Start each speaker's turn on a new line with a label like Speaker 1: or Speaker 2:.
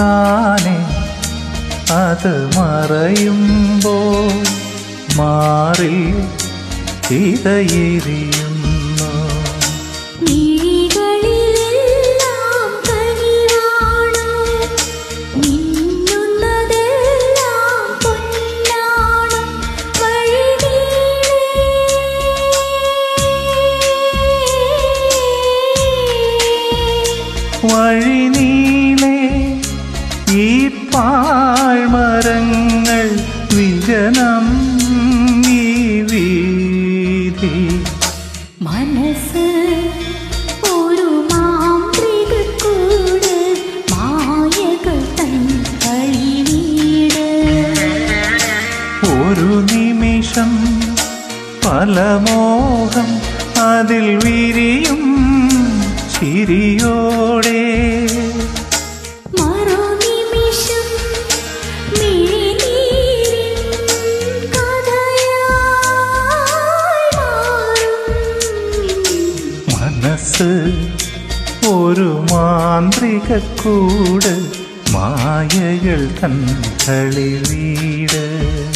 Speaker 1: താനെ അത് മറയുമ്പോൾ മാറിൽ ഇതയെരിയുന്നു
Speaker 2: മിഴികളിലെല്ലാം കനിവാണ് മിന്നുന്നതെല്ലാം പൊന്നാണ് വഴിനീളേ
Speaker 1: വഴി നീളെ ഈ പാഴ്മരങ്ങൾ വിജനം ഈ വീതി
Speaker 2: മനസ്സ് ഒരു മാന്ത്രികക്കൂട് മായകൾ തൻ കളിവീട്
Speaker 1: ഒരു നിമിഷം പല മോഹം അതിൽ വിരിയും ചിരിയോടെ
Speaker 2: മറുനിമിഷം മിഴിനീരിൻ കഥയായി മാറും
Speaker 1: മനസ്സ് ഒരു മാന്ത്രികക്കൂട് മായകൾ തൻ കളി വീട്